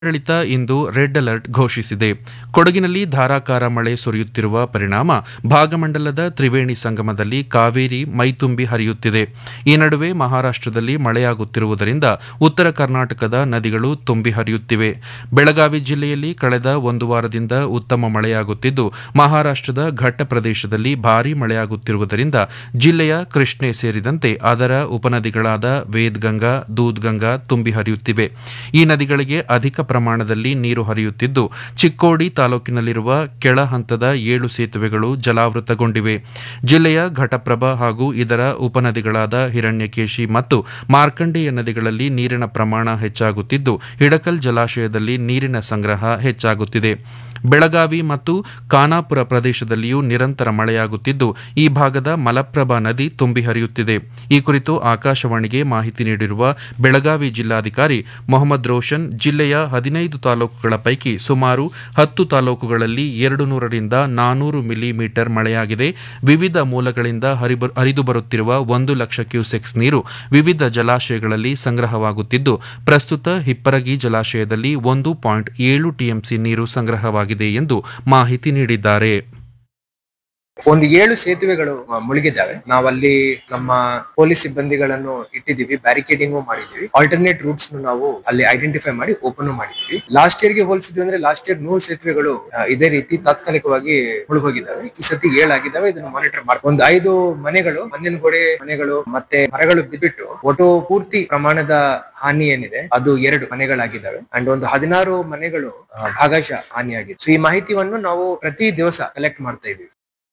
ಜಿಲ್ಲಾಡಳಿತ ಇಂದು red alert ಘೋಷಿಸಿದೆ ಕೊಡಗಿನಲ್ಲಿ ಧಾರಾಕಾರ ಮಳೆ ಸುರಿಯುತ್ತಿರುವ ಪರಿಣಾಮ ಭಾಗಮಂಡಲದ ತ್ರಿವೇಣಿ ಸಂಗಮದಲ್ಲಿ ಕಾವೇರಿ ಮೈತುಂಬಿ ಹರಿಯುತ್ತಿದೆ ಈ ನಡುವೆ ಮಹಾರಾಷ್ಟದಲ್ಲಿ ಮಳೆಯಾಗುತ್ತಿರುವುದರಿಂದ ಉತ್ತರ ಕರ್ನಾಟಕದ ನದಿಗಳು ತುಂಬಿ ಹರಿಯುತ್ತಿವೆ ಬೆಳಗಾವಿ ಜಿಲ್ಲೆಯಲ್ಲಿ ಕಳೆದ ಒಂದು ವಾರದಿಂದ ಉತ್ತಮ ಮಳೆಯಾಗುತ್ತಿದ್ದು ಮಹಾರಾಷ್ಟದ ಘಟ್ಟ ಪ್ರದೇಶದಲ್ಲಿ ಭಾರೀ ಮಳೆಯಾಗುತ್ತಿರುವುದರಿಂದ ಜಿಲ್ಲೆಯ ಕೃಷ್ಣೆ ಸೇರಿದಂತೆ ಅದರ ಉಪನದಿಗಳಾದ ವೇದ್ಗಂಗಾ ದೂದ್ಗಂಗಾ ತುಂಬಿ ಹರಿಯುತ್ತಿವೆ ಈ ನದಿಗಳಿಗೆ ಅಧಿಕ ಪ್ರಮಾಣದಲ್ಲಿ ನೀರು ಹರಿಯುತ್ತಿದ್ದು ಚಿಕ್ಕೋಡಿ ತಾಲೂಕಿನಲ್ಲಿರುವ ಕೆಳ ಹಂತದ ಏಳು ಸೇತುವೆಗಳು ಜಲಾವೃತಗೊಂಡಿವೆ ಜಿಲ್ಲೆಯ ಘಟಪ್ರಭಾ ಹಾಗೂ ಇದರ ಉಪನದಿಗಳಾದ ಹಿರಣ್ಯಕೇಶಿ ಮತ್ತು ಮಾರ್ಕಂಡೇಯ ನದಿಗಳಲ್ಲಿ ನೀರಿನ ಪ್ರಮಾಣ ಹೆಚ್ಚಾಗುತ್ತಿದ್ದು ಹಿಡಕಲ್ ಜಲಾಶಯದಲ್ಲಿ ನೀರಿನ ಸಂಗ್ರಹ ಹೆಚ್ಚಾಗುತ್ತಿದೆ ಬೆಳಗಾವಿ ಮತ್ತು ಖಾನಾಪುರ ಪ್ರದೇಶದಲ್ಲಿಯೂ ನಿರಂತರ ಮಳೆಯಾಗುತ್ತಿದ್ದು ಈ ಭಾಗದ ಮಲಪ್ರಭಾ ನದಿ ತುಂಬಿ ಹರಿಯುತ್ತಿದೆ ಈ ಕುರಿತು ಆಕಾಶವಾಣಿಗೆ ಮಾಹಿತಿ ನೀಡಿರುವ ಬೆಳಗಾವಿ ಜಿಲ್ಲಾಧಿಕಾರಿ ಮೊಹಮ್ಮದ್ ರೋಷನ್ ಜಿಲ್ಲೆಯ ಹದಿನೈದು ತಾಲೂಕುಗಳ ಪೈಕಿ ಸುಮಾರು ಹತ್ತು ತಾಲೂಕುಗಳಲ್ಲಿ ಎರಡು ನೂರರಿಂದ ನಾನೂರು ಮಿಲಿಮೀಟರ್ ಮಳೆಯಾಗಿದೆ ವಿವಿಧ ಮೂಲಗಳಿಂದ ಹರಿಬ- ಹರಿದು ಬರುತ್ತಿರುವ ಒಂದು ಲಕ್ಷ ಕ್ಯೂಸೆಕ್ಸ್ ನೀರು ವಿವಿಧ ಜಲಾಶಯಗಳಲ್ಲಿ ಸಂಗ್ರಹವಾಗುತ್ತಿದ್ದು ಪ್ರಸ್ತುತ ಹಿಪ್ಪರಗಿ ಜಲಾಶಯದಲ್ಲಿ ಒಂದು ಪಾಯಿಂಟ್ ಏಳು ಟಿಎಂಸಿ ನೀರು ಸಂಗ್ರಹವಾಗಿದೆ ಎಂದು ಮಾಹಿತಿ ನೀಡಿದ್ದಾರೆ ಒಂದು ಏಳು ಸೇತುವೆಗಳು ಆ, ಮುಳುಗಿದ್ದಾವೆ ನಾವಲ್ಲಿ ನಮ್ಮ ಪೊಲೀಸ್ ಸಿಬ್ಬಂದಿಗಳನ್ನು ಇಟ್ಟಿದ್ದೀವಿ ಬ್ಯಾರಿಕೇಡಿಂಗ್ ಮಾಡಿದೀವಿ ಆಲ್ಟರ್ನೇಟ್ ರೂಟ್ಸ್ ನಾವು ಅಲ್ಲಿ ಐಡೆಂಟಿಫೈ ಮಾಡಿ ಓಪನ್ ಮಾಡಿದೀವಿ ಲಾಸ್ಟ್ ಇಯರ್ ಗೆ ಹೋಲಿಸಿದ್ವಿ ಅಂದ್ರೆ ಲಾಸ್ಟ್ ಇಯರ್ ನೂರು ಸೇತುವೆಗಳು ಆ, ಇದೇ ರೀತಿ ತಾತ್ಕಾಲಿಕವಾಗಿ ಮುಳುಗೋಗಿದ್ದಾವೆ ಈ ಸತಿ ಏಳಾಗಿದ್ದಾವೆ ಇದನ್ನು ಮಾನಿಟರ್ ಮಾಡಿ ಒಂದು ಐದು ಮನೆಗಳು ಮಣ್ಣಿನ ಗೋಡೆ ಮನೆಗಳು ಮತ್ತೆ ಮರಗಳು ಬಿದ್ಬಿಟ್ಟು ಒಟ್ಟು ಪೂರ್ತಿ ಪ್ರಮಾಣದ ಹಾನಿ ಏನಿದೆ ಅದು ಎರಡು ಮನೆಗಳಾಗಿದ್ದಾವೆ ಅಂಡ್ ಒಂದು ಹದಿನಾರು ಮನೆಗಳು ಆ, ಭಾಗಶಃ ಹಾನಿಯಾಗಿದೆ ಸೊ ಈ ಮಾಹಿತಿಯನ್ನು ನಾವು ಪ್ರತಿ ದಿವಸ ಕಲೆಕ್ಟ್ ಮಾಡ್ತಾ ಇದೀವಿ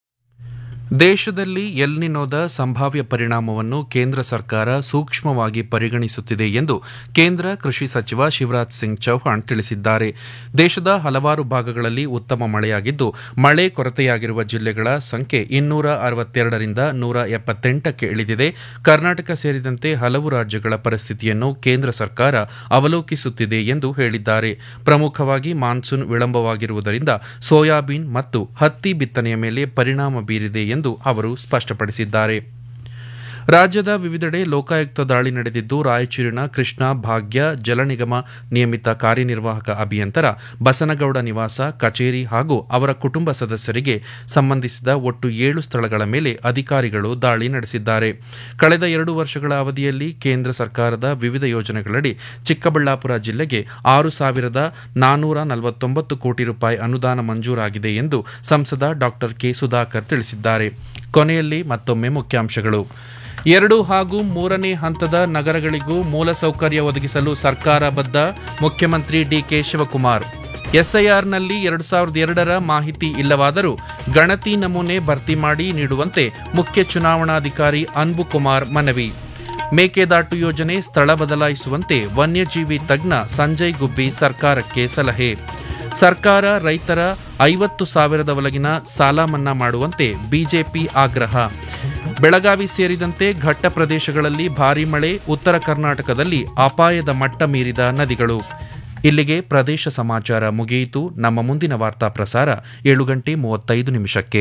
ದೇಶದಲ್ಲಿ ಎಲ್ನಿನೋದ ಸಂಭಾವ್ಯ ಪರಿಣಾಮವನ್ನು ಕೇಂದ್ರ ಸರ್ಕಾರ ಸೂಕ್ಷ್ಮವಾಗಿ ಪರಿಗಣಿಸುತ್ತಿದೆ ಎಂದು ಕೇಂದ್ರ ಕೃಷಿ ಸಚಿವ ಶಿವರಾಜ್ ಸಿಂಗ್ ಚೌಹಾಣ್ ತಿಳಿಸಿದ್ದಾರೆ ದೇಶದ ಹಲವಾರು ಭಾಗಗಳಲ್ಲಿ ಉತ್ತಮ ಮಳೆಯಾಗಿದ್ದು ಮಳೆ ಕೊರತೆಯಾಗಿರುವ ಜಿಲ್ಲೆಗಳ ಸಂಖ್ಯೆ ಇನ್ನೂರ ಅರವತ್ತೆರಡರಿಂದ ನೂರ ಎಪ್ಪತ್ತೆಂಟಕ್ಕೆ ಇಳಿದಿದೆ ಕರ್ನಾಟಕ ಸೇರಿದಂತೆ ಹಲವು ರಾಜ್ಯಗಳ ಪರಿಸ್ಥಿತಿಯನ್ನು ಕೇಂದ್ರ ಸರ್ಕಾರ ಅವಲೋಕಿಸುತ್ತಿದೆ ಎಂದು ಹೇಳಿದ್ದಾರೆ ಪ್ರಮುಖವಾಗಿ ಮಾನ್ಸೂನ್ ವಿಳಂಬವಾಗಿರುವುದರಿಂದ ಸೋಯಾಬೀನ್ ಮತ್ತು ಹತ್ತಿ ಬಿತ್ತನೆಯ ಮೇಲೆ ಪರಿಣಾಮ ಬೀರಿದೆ ಎಂದು ಅವರು ಸ್ಪಷ್ಟಪಡಿಸಿದ್ದಾರೆ ರಾಜ್ಯದ ವಿವಿಧೆಡೆ ಲೋಕಾಯುಕ್ತ ದಾಳಿ ನಡೆದಿದ್ದು ರಾಯಚೂರಿನ ಕೃಷ್ಣ ಭಾಗ್ಯ ಜಲ ನಿಗಮ ನಿಯಮಿತ ಕಾರ್ಯನಿರ್ವಾಹಕ ಅಭಿಯಂತರ ಬಸನಗೌಡ ನಿವಾಸ ಕಚೇರಿ ಹಾಗೂ ಅವರ ಕುಟುಂಬ ಸದಸ್ಯರಿಗೆ ಸಂಬಂಧಿಸಿದ ಒಟ್ಟು ಏಳು ಸ್ಥಳಗಳ ಮೇಲೆ ಅಧಿಕಾರಿಗಳು ದಾಳಿ ನಡೆಸಿದ್ದಾರೆ ಕಳೆದ ಎರಡು ವರ್ಷಗಳ ಅವಧಿಯಲ್ಲಿ ಕೇಂದ್ರ ಸರ್ಕಾರದ ವಿವಿಧ ಯೋಜನೆಗಳಡಿ ಚಿಕ್ಕಬಳ್ಳಾಪುರ ಜಿಲ್ಲೆಗೆ ಆರು ಸಾವಿರದ ನಾನ್ನೂರ ನಲವತ್ತೊಂಬತ್ತು ಕೋಟಿ ರೂಪಾಯಿ ಅನುದಾನ ಮಂಜೂರಾಗಿದೆ ಎಂದು ಸಂಸದ ಡಾ ಕೆ ಸುಧಾಕರ್ ತಿಳಿಸಿದ್ದಾರೆ ಕೊನೆಯಲ್ಲಿ ಮತ್ತೊಮ್ಮೆ ಮುಖ್ಯಾಂಶಗಳು ಎರಡು ಹಾಗೂ ಮೂರನೇ ಹಂತದ ನಗರಗಳಿಗೂ ಮೂಲಸೌಕರ್ಯ ಒದಗಿಸಲು ಸರ್ಕಾರ ಬದ್ಧ ಮುಖ್ಯಮಂತ್ರಿ ಡಿಕೆ ಶಿವಕುಮಾರ್ ಎಸ್ಐಆರ್ನಲ್ಲಿ ಎರಡು ಸಾವಿರದ ಎರಡರ ಮಾಹಿತಿ ಇಲ್ಲವಾದರೂ ಗಣತಿ ನಮೂನೆ ಭರ್ತಿ ಮಾಡಿ ನೀಡುವಂತೆ ಮುಖ್ಯ ಚುನಾವಣಾಧಿಕಾರಿ ಅನ್ಬು ಕುಮಾರ್ ಮನವಿ ಮೇಕೆದಾಟು ಯೋಜನೆ ಸ್ಥಳ ಬದಲಾಯಿಸುವಂತೆ ವನ್ಯಜೀವಿ ತಜ್ಞ ಸಂಜಯ್ ಗುಬ್ಬಿ ಸರ್ಕಾರಕ್ಕೆ ಸಲಹೆ ಸರ್ಕಾರ ರೈತರ ಐವತ್ತು ಸಾವಿರದ ಒಳಗಿನ ಸಾಲ ಮನ್ನಾ ಮಾಡುವಂತೆ ಬಿಜೆಪಿ ಆಗ್ರಹ ಬೆಳಗಾವಿ ಸೇರಿದಂತೆ ಘಟ್ಟ ಪ್ರದೇಶಗಳಲ್ಲಿ ಭಾರೀ ಮಳೆ ಉತ್ತರ ಕರ್ನಾಟಕದಲ್ಲಿ ಅಪಾಯದ ಮಟ್ಟ ಮೀರಿದ ನದಿಗಳು ಇಲ್ಲಿಗೆ ಪ್ರದೇಶ ಸಮಾಚಾರ ಮುಗಿಯಿತು ನಮ್ಮ ಮುಂದಿನ ವಾರ್ತಾ ಪ್ರಸಾರ ಏಳು ಗಂಟೆ ಮೂವತ್ತೈದು ನಿಮಿಷಕ್ಕೆ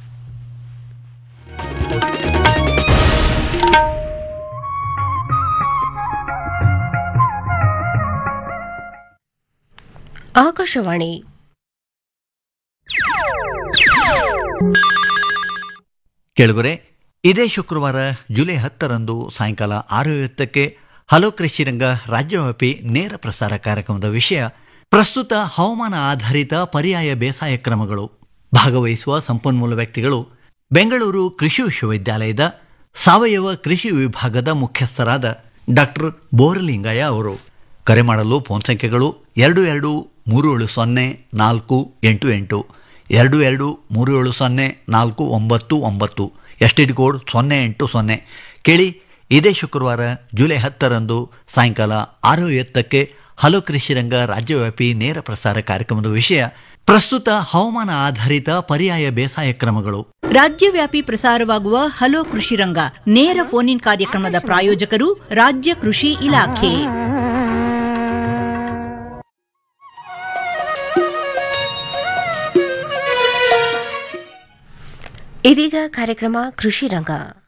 ಆಕಾಶವಾಣಿ ಕೆಳಗರೆ ಇದೇ ಶುಕ್ರವಾರ ಜುಲೈ ಹತ್ತರಂದು ಸಾಯಂಕಾಲ ಆರು ಐವತ್ತಕ್ಕೆ ಹಲೋ ಕೃಷಿರಂಗ ರಾಜ್ಯವ್ಯಾಪಿ ನೇರ ಪ್ರಸಾರ ಕಾರ್ಯಕ್ರಮದ ವಿಷಯ ಪ್ರಸ್ತುತ ಹವಾಮಾನ ಆಧಾರಿತ ಪರ್ಯಾಯ ಬೇಸಾಯ ಕ್ರಮಗಳು ಭಾಗವಹಿಸುವ ಸಂಪನ್ಮೂಲ ವ್ಯಕ್ತಿಗಳು ಬೆಂಗಳೂರು ಕೃಷಿ ವಿಶ್ವವಿದ್ಯಾಲಯದ ಸಾವಯವ ಕೃಷಿ ವಿಭಾಗದ ಮುಖ್ಯಸ್ಥರಾದ ಡಾಕ್ಟರ್ ಬೋರಲಿಂಗಯ್ಯ ಅವರು ಕರೆ ಮಾಡಲು ಫೋನ್ ಸಂಖ್ಯೆಗಳು ಎರಡು ಎರಡು ಮೂರು ಏಳು ಸೊನ್ನೆ ನಾಲ್ಕು ಎಂಟು ಎಂಟು ಎರಡು ಎರಡು ಮೂರು ಏಳು ಸೊನ್ನೆ ನಾಲ್ಕು ಒಂಬತ್ತು ಒಂಬತ್ತು ಎಸ್ ಟಿ ಡಿ ಕೋಡ್ ಸೊನ್ನೆ ಎಂಟು ಸೊನ್ನೆ ಕೇಳಿ ಇದೇ ಶುಕ್ರವಾರ ಜುಲೈ ಹತ್ತರಂದು ಸಾಯಂಕಾಲ ಆರು ಐವತ್ತಕ್ಕೆ ಹಲೋ ಕೃಷಿರಂಗ ರಾಜ್ಯವ್ಯಾಪಿ ನೇರ ಪ್ರಸಾರ ಕಾರ್ಯಕ್ರಮದ ವಿಷಯ ಪ್ರಸ್ತುತ ಹವಾಮಾನ ಆಧಾರಿತ ಪರ್ಯಾಯ ಬೇಸಾಯ ಕ್ರಮಗಳು ರಾಜ್ಯವ್ಯಾಪಿ ಪ್ರಸಾರವಾಗುವ ಹಲೋ ಕೃಷಿ ರಂಗ ನೇರ ಫೋನ್ ಇನ್ ಕಾರ್ಯಕ್ರಮದ ಪ್ರಾಯೋಜಕರು ರಾಜ್ಯ ಕೃಷಿ ಇಲಾಖೆ ಇದೀಗ ಕಾರ್ಯಕ್ರಮ ಕೃಷಿ ರಂಗ